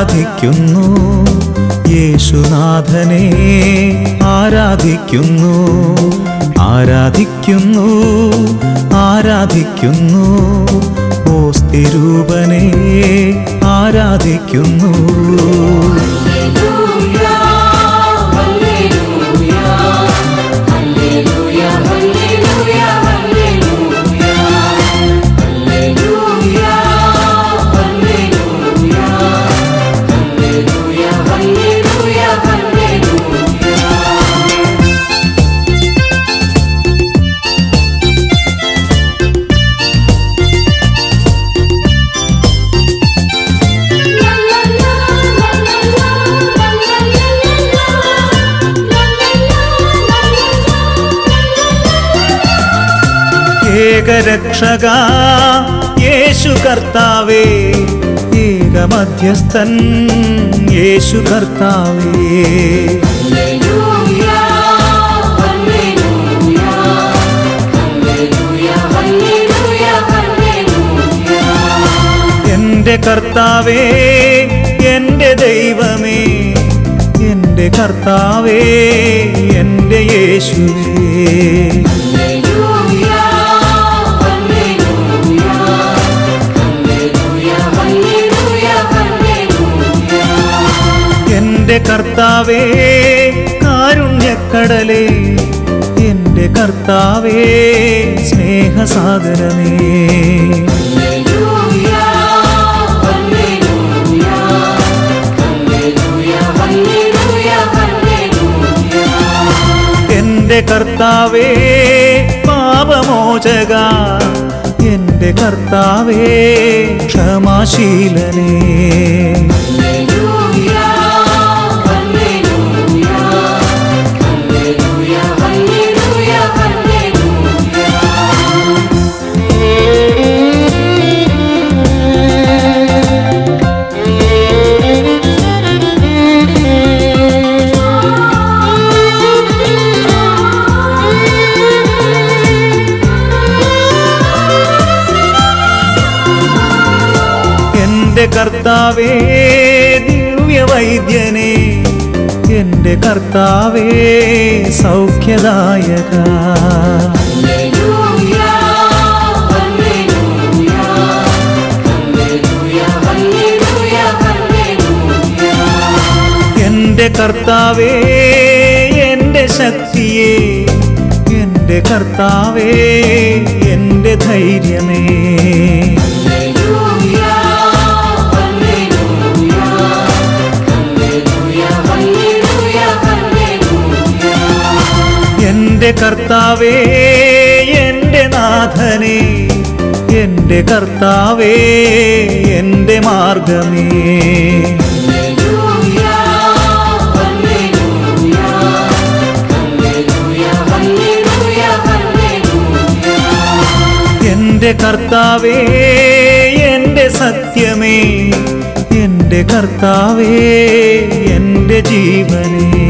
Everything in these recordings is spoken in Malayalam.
ആരാധിക്കുന്നു യേശുനാഥനെ ആരാധിക്കുന്നു ആരാധിക്കുന്നു ആരാധിക്കുന്നു ഓസ്തിരൂപനെ ആരാധിക്കുന്നു ഏകരക്ഷക യേശു കർത്താവേ ഏകമധ്യസ്ഥൻ യേശു കർത്താവേ എന്റെ കർത്താവേ എന്റെ ദൈവമേ എന്റെ കർത്താവേ എന്റെ യേശുവേ എന്റെ കർത്താവേ കാരുണ്യക്കടലേ എന്റെ കർത്താവേ സ്നേഹസാഗരമേ എന്റെ കർത്താവേ പാപമോചക എന്റെ കർത്താവേ ക്ഷമാശീലനേ എന്റെ കർത്താവേ ദിവ്യവൈദ്യനെ എന്റെ കർത്താവേ സൗഖ്യദായക എന്റെ കർത്താവേ എന്റെ ശക്തിയെ എന്റെ കർത്താവേ എന്റെ ധൈര്യമേ എന്റെ കർത്താവേ എന്റെ നാഥനെ എന്റെ കർത്താവേ എന്റെ മാർഗമേ എന്റെ കർത്താവേ എന്റെ സത്യമേ എന്റെ കർത്താവേ എന്റെ ജീവനേ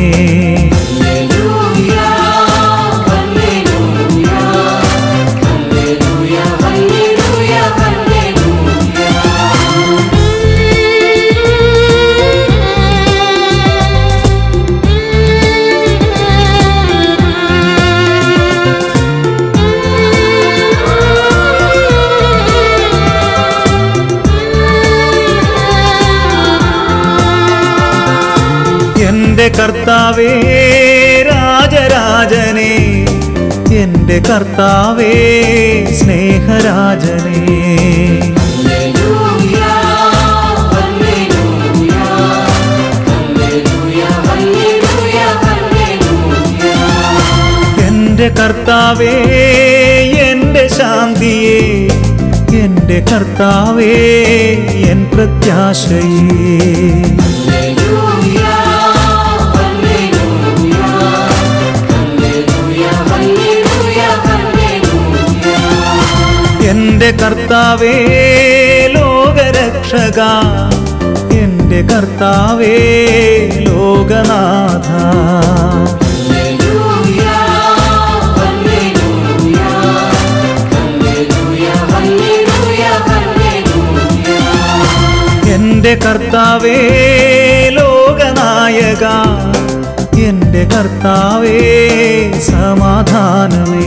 എന്റെ കർത്താവേ രാജരാജനെ എന്റെ കർത്താവേ സ്നേഹരാജനെ എന്റെ കർത്താവേ എന്റെ ശാന്തിയെ എന്റെ കർത്താവേ എൻ പ്രത്യാശയേ എന്റെ കർത്താവേ ലോകരക്ഷക എന്റെ കർത്താവേ ലോകനാഥ എന്റെ എന്റെ കർത്താവേ ലോകനായക എന്റെ കർത്താവേ സമാധാനമേ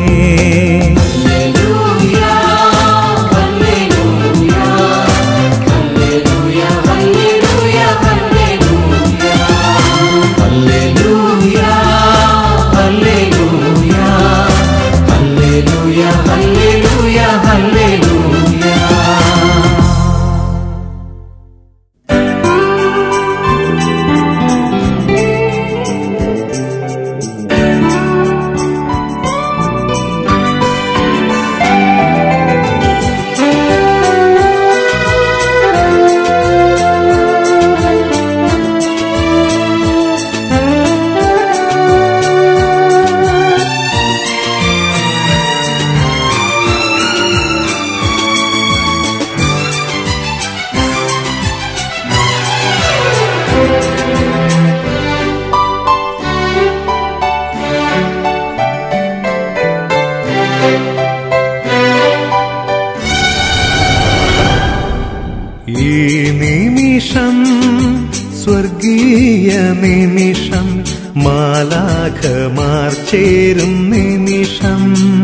ഈ നിമിഷം സ്വർഗീയ നിമിഷം മാലാഖമാർ ചേരും നിമിഷം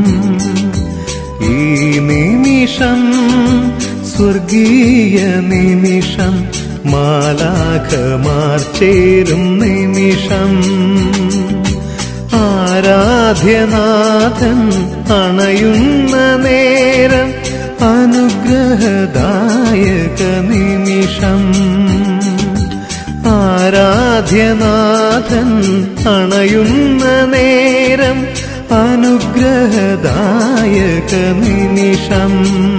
ഈ നിമിഷം സ്വർഗീയ നിമിഷം മാലാഖമാർ ചേരും നിമിഷം ആരാധ്യനാഥൻ അണയുന്ന നേരം അനുഗ്രഹദായക നിമിഷം ആരാധ്യനാഥൻ അണയുന്ന നേരം അനുഗ്രഹദായക നിമിഷം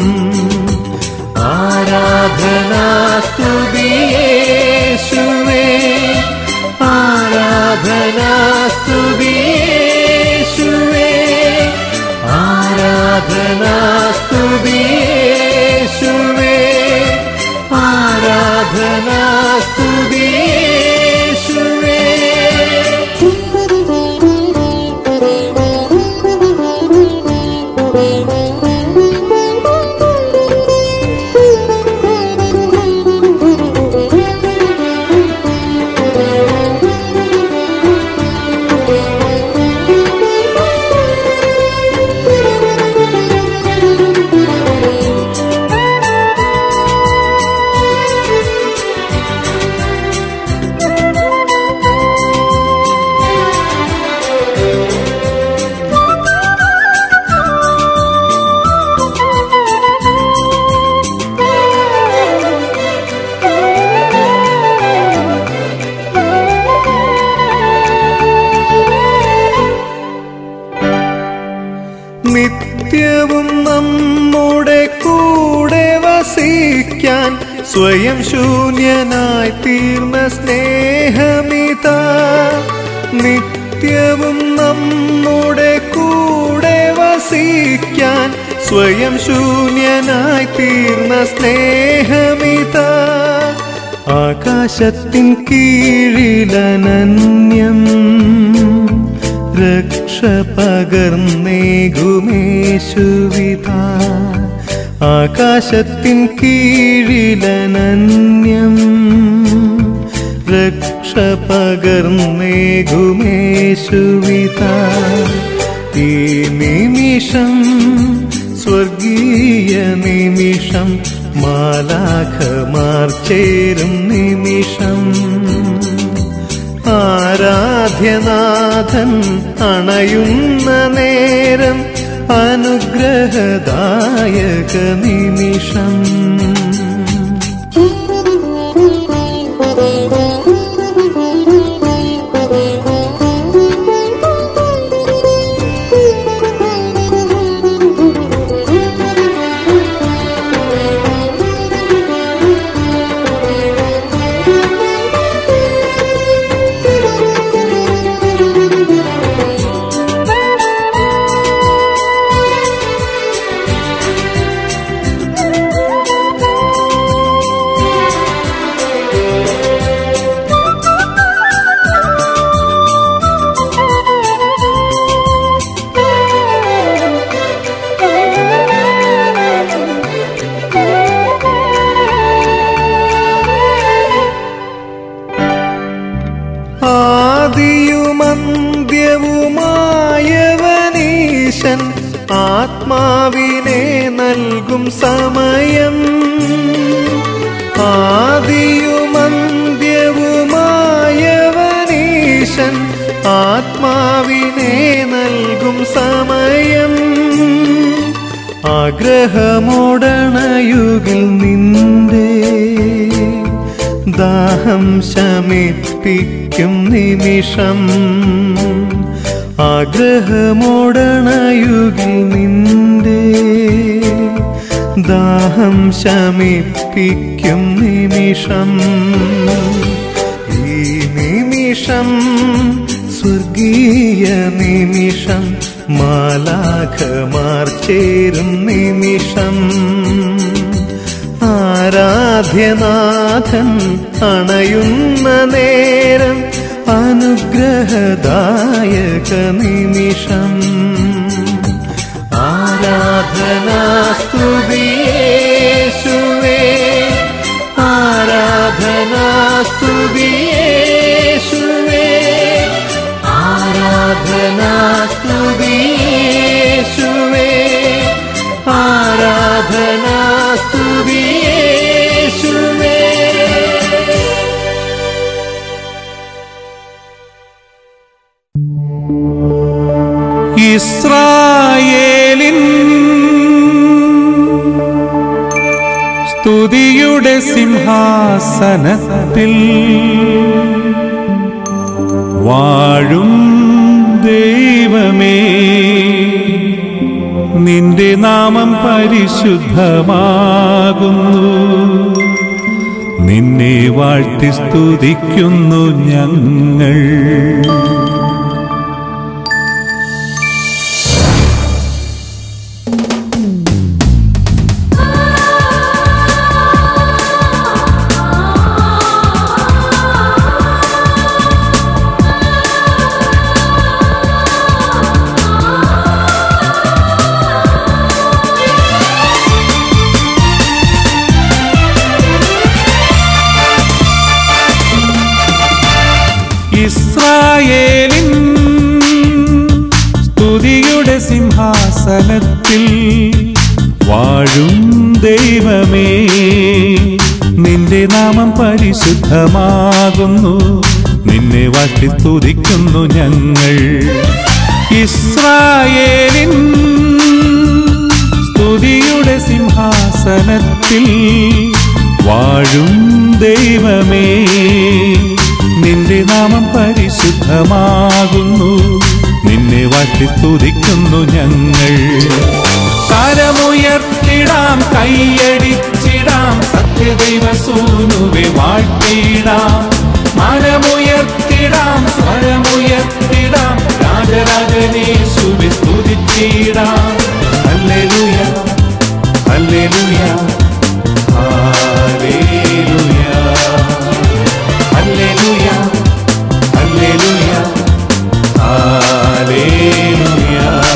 ആരാധനാസ്തുതിയേശുവേ ആരാധനാസ്തുതിയേശുവേ ആരാധനാസ്തുതിയേശുവേ ആരാധനാസ്തുതിയേശുവേ നിത്യവും നമ്മുടെ കൂടെ വസിക്കാൻ സ്വയം ശൂന്യനായി തീർന്ന സ്നേഹമിത നിത്യവും നമ്മുടെ കൂടെ വസിക്കാൻ സ്വയം ശൂന്യനായി തീർന്ന സ്നേഹമിത ആകാശത്തിൻ കീഴിലനന്യം രക്ഷ പകർന്നേകുമേശുവിധ ആകാശത്തിൻ കീഴിലനന്യം രക്ഷ പകർന്നേകുമേശുവിധ ഈ നിമിഷം സ്വർഗീയ നിമിഷം മാലാഖമാർ ചേരും നിമിഷം ആരാധ്യനാഥൻ അണയുന്ന നേരം അനുഗ്രഹദായക നിമിഷം ആദിയുമന്ത്യവുമായവനീശൻ ആത്മാവിനെ നൽകും സമയം ആദിയുമന്ത്യവുമായവനീശൻ ആത്മാവിനെ നൽകും സമയം ആഗ്രഹമോടണയുകിൽ നിന്റെ ദാഹം ശമിപ്പിക്കും നിമിഷം ആഗ്രഹമോടണയുകിൽ നിന്റെ ദാഹം ശമിപ്പിക്കും നിമിഷം ഈ നിമിഷം സ്വർഗീയ നിമിഷം മാലാഖമാർ ചേരും നിമിഷം ആരാധ്യനാഥൻ അണയുന്ന നേരം അനുഗ്രഹദായക നിമിഷം ആരാധനാസ്തുതിയേശുവേ ആരാധനാസ്തുതിയേശുവേ ആരാധനാസ്തുതിയേശുവേ ആരാധനാസ്തുതിയേശുവേ ഇസ്രായേലിൻ സ്തുതിയുടെ സിംഹാസനത്തിൽ വാഴും ദൈവമേ നിന്റെ നാമം പരിശുദ്ധമാകുന്നു നിന്നെ വാഴ്ത്തി സ്തുതിക്കുന്നു ഞങ്ങൾ ഇസ്രായേലിൻ സ്തുതിയുടെ സിംഹാസനത്തിൽ വാഴും ദൈവമേ നിന്റെ നാമം പരിശുദ്ധമാകുന്നു നിന്നെ വാട്ടി സ്തുതിക്കുന്നു ഞങ്ങൾ ഇസ്രായേലിൻ സ്തുതിയുടെ സിംഹാസനത്തിൽ വാഴും ദൈവമേ നിന്റെ നാമം പരിശുദ്ധമാകുന്നു നിന്നെ വാട്ടി സ്തുതിക്കുന്നു ഞങ്ങൾ കരമുയർത്തിടാം കൈയടിച്ചിടാം സത്യദൈവ സൂനുവെ വാഴ്ത്തിടാം മനമുയർത്തിടാം സ്വരമുയർത്തിടാം രാജരാജനേശുവെ സ്തുതിച്ചിടാം ഹല്ലേലൂയ ഹല്ലേലൂയ ഹല്ലേലൂയ ഹല്ലേലൂയ ഹല്ലേലൂയ ഹല്ലേലൂയ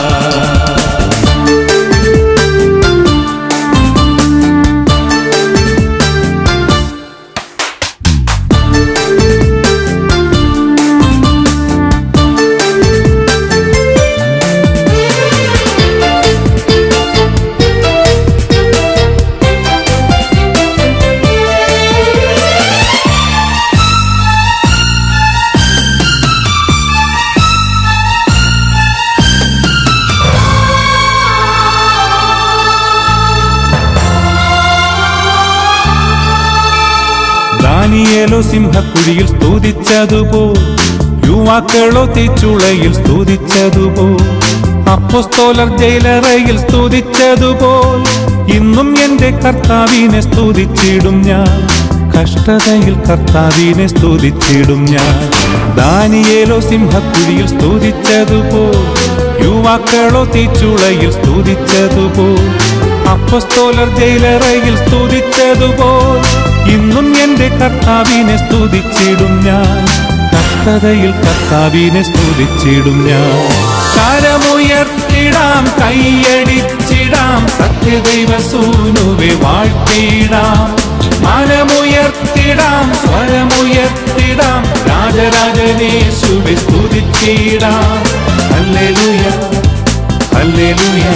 ദാനിയേലോ സിംഹക്കുഴിയിൽ സ്തുതിച്ചതുപോ യുവാക്കളോ തീച്ചുളയിൽ സ്തുതിച്ചതുപോ അപ്പോസ്തോലർ ജയിലറയിൽ സ്തുതിച്ചതുപോൽ ഇന്നും എന്റെ കർത്താവിനെ സ്തുതിച്ചിടും ഞാൻ കഷ്ടതയിൽ കർത്താവിനെ സ്തുതിച്ചിടും ഞാൻ ദാനിയേലോ സിംഹക്കുഴിയിൽ സ്തുതിച്ചതുപോ യുവാക്കളോ തീച്ചുളയിൽ സ്തുതിച്ചതുപോ അപ്പസ്തോലർ ജയിലറയിൽ സ്തുതിച്ചതുപോൽ ഇന്നും എന്റെ കർത്താവിനെ സ്തുതിച്ചിടും ഞാൻ കഷ്ടതയിൽ കർത്താവിനെ സ്തുതിച്ചിടും ഞാൻ കരമുയർത്തിടാം കൈയടിച്ചിടാം സത്യദൈവ സൂനുവെ വാഴ്ത്തിടാം മനമുയർത്തിടാം സ്വരമുയർത്തിടാം രാജ രാജരാജനേശുവെ സ്തുതിച്ചിടാം ഹല്ലേലൂയ ഹല്ലേലൂയ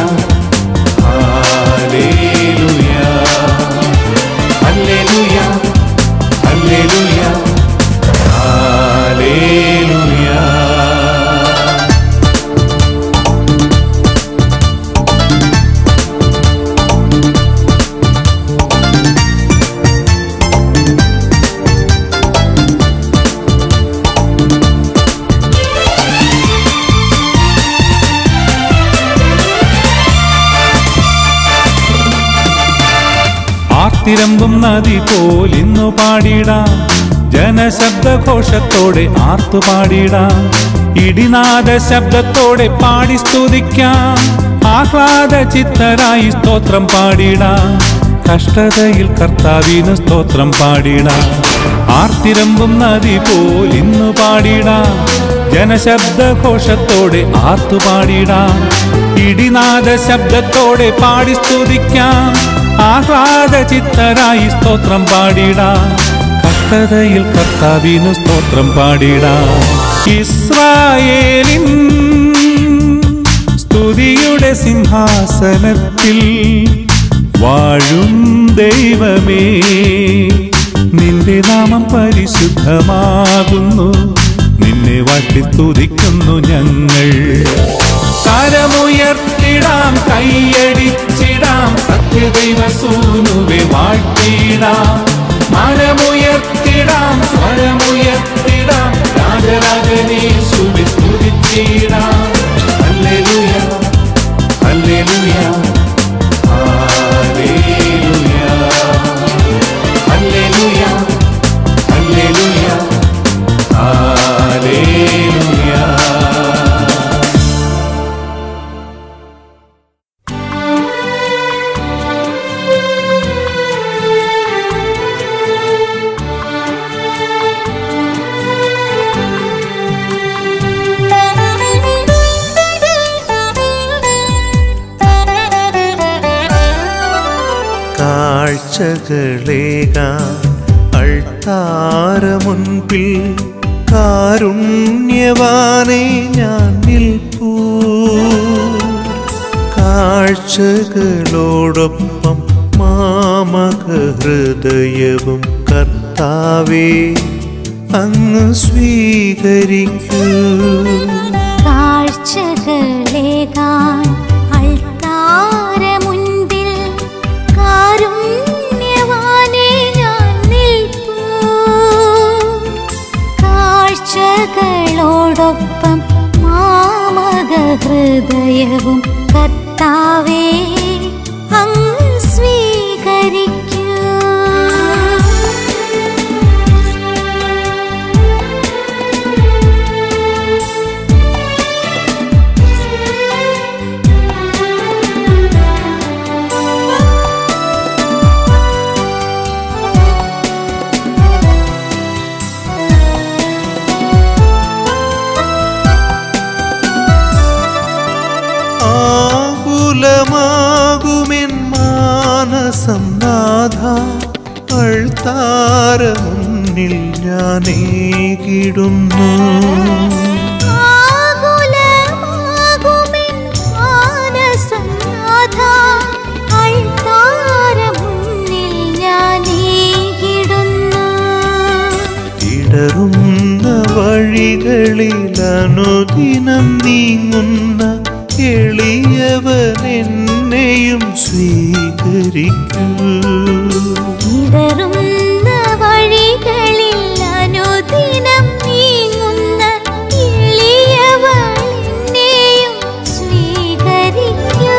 ഹല്ലേലൂയ ഹല്ലേലൂയ ഹല്ലേലൂയ ഹല്ലേലൂയ ആർത്തിരമ്പും നദി പോലിന്നു പാടിടാം ജനശബ്ദഘോഷത്തോടെ ആർത്തു പാടിടാം ഇടിനാദ ശബ്ദത്തോടെ പാടി സ്തുതിക്കാം ആഹ്ലാദ ചിത്തരായി സ്തോത്രം പാടിടാം കഷ്ടതയിൽ കർത്താവിന് സ്തോത്രം പാടിടാം ആർത്തിരമ്പും നദി പോലിന്നു പാടിടാം ജനശബ്ദഘോഷത്തോടെ ആർത്തു പാടിടാം ഇടിനാദ ശബ്ദത്തോടെ പാടി സ്തുതിക്കാം ആഹ്ലാദ ചിത്തരായി സ്തോത്രം പാടിടാം കഷ്ടതയിൽ കർത്താവിനു സ്തോത്രം പാടിടാം ഇസ്രായേലിൻ സ്തുതിയുടെ സിംഹാസനത്തിൽ വാഴും ദൈവമേ നിന്റെ നാമം പരിശുദ്ധമാകുന്നു നിന്നെ വാഴ്ത്തി സ്തുതിക്കുന്നു ഞങ്ങൾ കരമുയർത്തിടാം കൈയടിച്ചിടാം സത്യദൈവ സൂനുവെ വാഴ്ത്തിടാം മരമുയർത്തിടാം സ്വരമുയർത്തിടാം രാജരാജനേശുവെ സ്തുതിച്ചിടാം ഹല്ലേലൂയ ഹല്ലേലൂയ ഹല്ലേലൂയ ഹല്ലേലൂയ ഹല്ലേലൂയ ഹല്ലേലൂയ കാഴ്ചകളേകാം അൾത്താര മുൻപിൽ കാരുണ്യവാനെ ഞാൻ നിൽപ്പൂ കാഴ്ചകളോടൊപ്പം മാമക ഹൃദയവും കർത്താവേ അങ്ങ് സ്വീകരിക്കൂ കാഴ്ചകളേകാൻ അൾത്താര മുൻപിൽ കാരുണ്യവാനെ ഞാൻ നിൽപ്പൂ കാഴ്ചകളോടൊപ്പം മാമക ഹൃദയവും കർത്താവേ അങ്ങ് സ്വീകരിക്കൂ ആകുലമാകുമെൻ മാനസം നാഥ അൾത്താര മുന്നിൽ ഞാനേകിടുന്നു ആകുലമാകുമെൻ മാനസനാഥാ, അൾത്താര മുന്നിൽ ഞാനീകിടുന്നു. ഇടറുന്ന വഴികളിൽ അനുദിനം നീങ്ങുന്ന എളിയവൻ എന്നെയും സ്വീകരിക്കൂ ഇടറുന്ന വഴികളിൽ അനുദിനം നീങ്ങുന്ന എളിയവളെന്നെയും സ്വീകരിക്കൂ.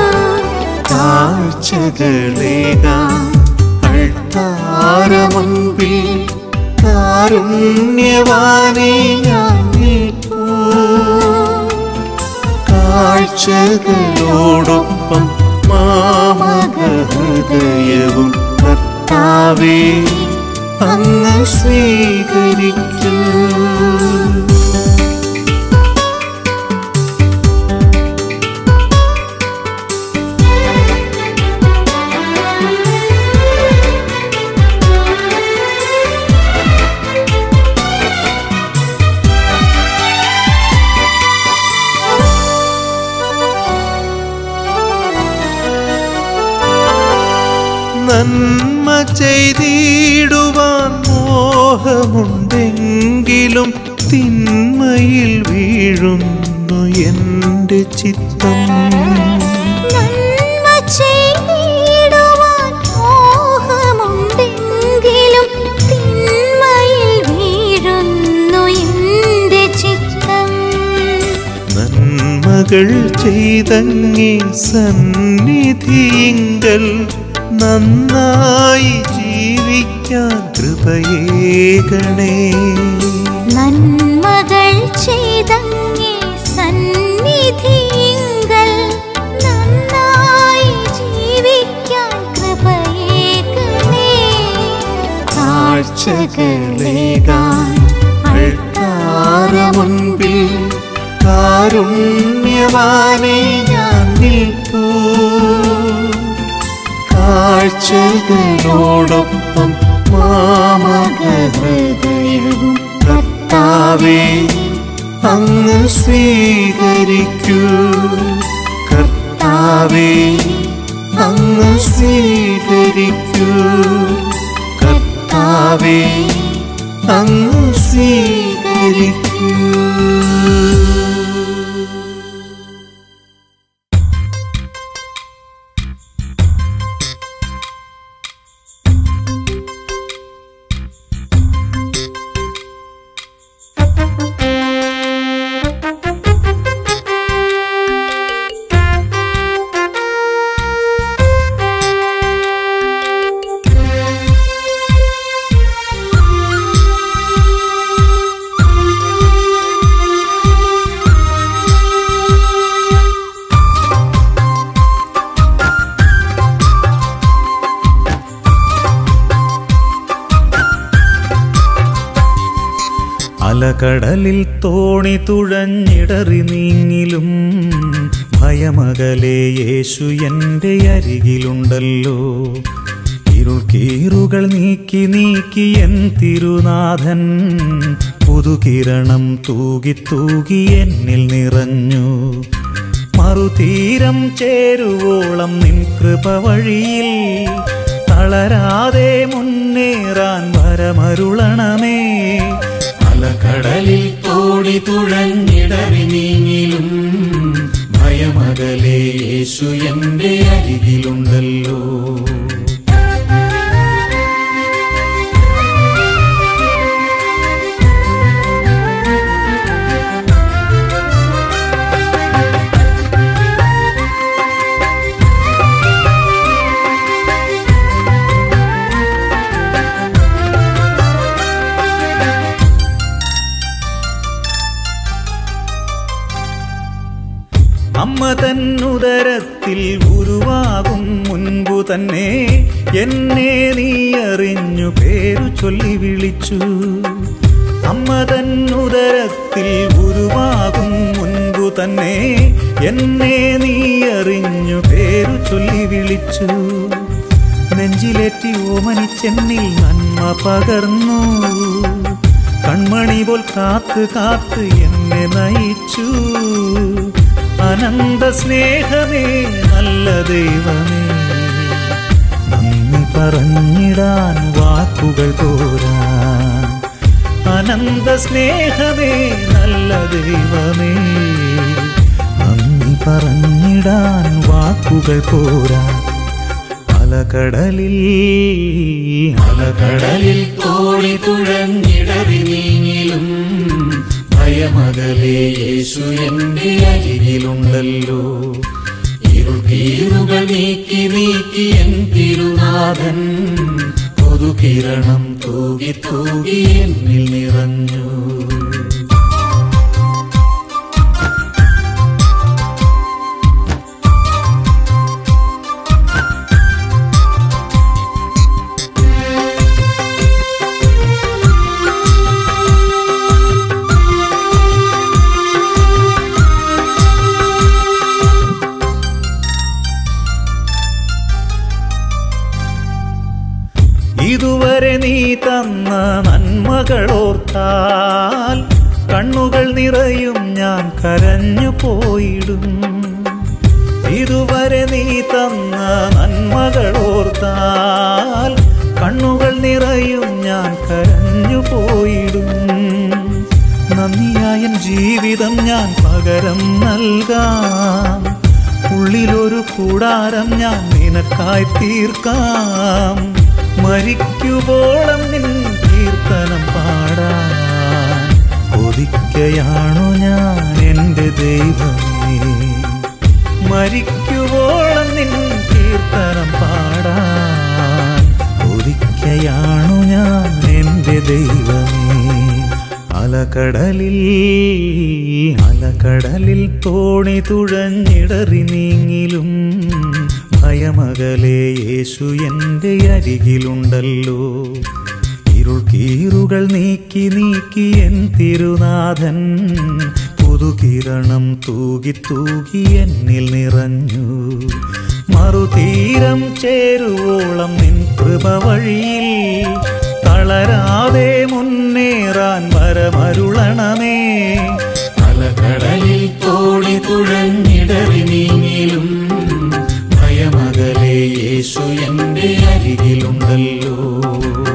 കാഴ്ചകളേകാം അൾത്താര മുൻപിൽ കാരുണ്യവാനെ ഞാൻ നിൽപ്പൂ കാഴ്ചകളോടൊപ്പം മാമക ഹൃദയവും കർത്താവേ അങ്ങ് സ്വീകരിക്കൂ ും നന്മ ചെയ്തിടുവാൻ മോഹമുണ്ടെങ്കിലും തിന്മയിൽ വീഴുന്നു എൻ്റെ ചിത്തം നന്മ ചെയ്തിടുവാൻ മോഹമുണ്ടെങ്കിലും തിന്മയിൽ വീഴുന്നു എൻ്റെ ചിത്തം നന്മകൾ ചെയ്തങ്ങി സന്നിധിയിങ്കൽ നന്നായി ജീവിക്കാൻ കൃപയേകണേ നന്മകൾ ചെയ്തങ്ങേ സന്നിധിയിങ്കൽ നന്നായി ജീവിക്കാൻ കൃപയേകണേ കാഴ്ചകളേകാൻ അൾത്താര മുൻപിൽ കാരുണ്യവാനെ ഞാൻ നിൽപ്പൂ കാഴ്ചകളോടൊപ്പം മാമകഹൃദയവും കർത്താവേ അങ്ങ് സ്വീകരിക്കൂ കർത്താവേ അങ്ങ് സ്വീകരിക്കൂ കർത്താവേ അങ്ങ് സ്വീകരിക്കൂ അലകടലിൽ തോണി തുഴഞ്ഞിടറി നീങ്ങിലും ഭയമകലെ യേശു എൻ്റെ അരികിലുണ്ടല്ലോ ഇരുൾ കീറുകൾ നീക്കി നീക്കി എൻ തിരുനാഥൻ പുതുകിരണം തൂകി തൂകി എന്നിൽ നിറഞ്ഞു മറുതീരം ചേരുവോളം നിൻ കൃപ വഴിയിൽ തളരാതെ മുന്നേറാൻ വരമരുളണമേ അലകടലിൽ തോടി തുഴഞ്ഞിടറി നീങ്ങിലും ഭയമകലെ യേശു എന്റെ അരികിലുണ്ടല്ലോ അമ്മ തന്നുദരത്തിൽ ഉരുവാകും മുൻപു തന്നെ എന്നെ നീ അറിഞ്ഞു പേരു ചൊല്ലി വിളിച്ചു അമ്മ തന്നുദരത്തിൽ ഉരുവാകും മുൻപു തന്നെ എന്നെ നീ അറിഞ്ഞു പേരു ചൊല്ലി വിളിച്ചു നെഞ്ചിലേറ്റി ഓമനിച്ചെന്നിൽ നന്മ പകർന്നു കൺമണി പോൽ കാത്ത് കാത്ത് എന്നെ നയിച്ചു അനന്ത സ്നേഹമേ നല്ല ദൈവമേ നന്ദി പറഞ്ഞിടാൻ വാക്കുകൾ പോരാ അനന്ത സ്നേഹമേ നല്ല ദൈവമേ നന്ദി പറഞ്ഞിടാൻ വാക്കുകൾ പോരാ അലകടലിൽ അലകടലിൽ തോണി തുഴഞ്ഞിടറി നീങ്ങിലും ഭയമകലെ യേശു എന്റെ അരികിലുണ്ടല്ലോ ഇരുൾ കീറുകൾ നീക്കി നീക്കി എൻ തിരുനാഥൻ പൊതുകിരണം തൂകി തൂകി എന്നിൽ നിറഞ്ഞു ഇതുവരെ നീ തന്ന നന്മകളോർത്താൽ കണ്ണുകൾ നിറയും ഞാൻ കരഞ്ഞു പോയിടും ഇതുവരെ നീ തന്ന നന്മകൾ ഓർത്താൽ കണ്ണുകൾ നിറയും ഞാൻ കരഞ്ഞു പോയിടും നന്ദിയായൻ ജീവിതം ഞാൻ പകരം നൽകാം ഉള്ളിലൊരു കൂടാരം ഞാൻ നിനക്കായി തീർക്കാം മരിക്കുവോളം നിൻ കീർത്തനം പാടാൻ കൊതിക്കയാണു ഞാൻ എൻ്റെ ദൈവമേ മരിക്കുവോളം നിൻ കീർത്തനം പാടാൻ കൊതിക്കയാണു ഞാൻ എൻ്റെ ദൈവമേ അലകടലിൽ അലകടലിൽ തോണി തുഴഞ്ഞിടറി നീങ്ങിലും ഭയമകലെ യേശു എൻ്റെ അരികിലുണ്ടല്ലോ ഇരുൾ കീറുകൾ നീക്കി നീക്കി എൻ തിരുനാഥൻ പുതുകിരണം തൂകി തൂകി എന്നിൽ നിറഞ്ഞു മറുതീരം ചേരുവോളം നിൻ കൃപ വഴിയിൽ തളരാതെ മുന്നേറാൻ വരമരുളണമേ അലകടലിൽ തോണി തുഴഞ്ഞിടറി നീങ്ങിലും ഭയമകലെ യേശു എൻ്റെ അരികിലുണ്ടല്ലോ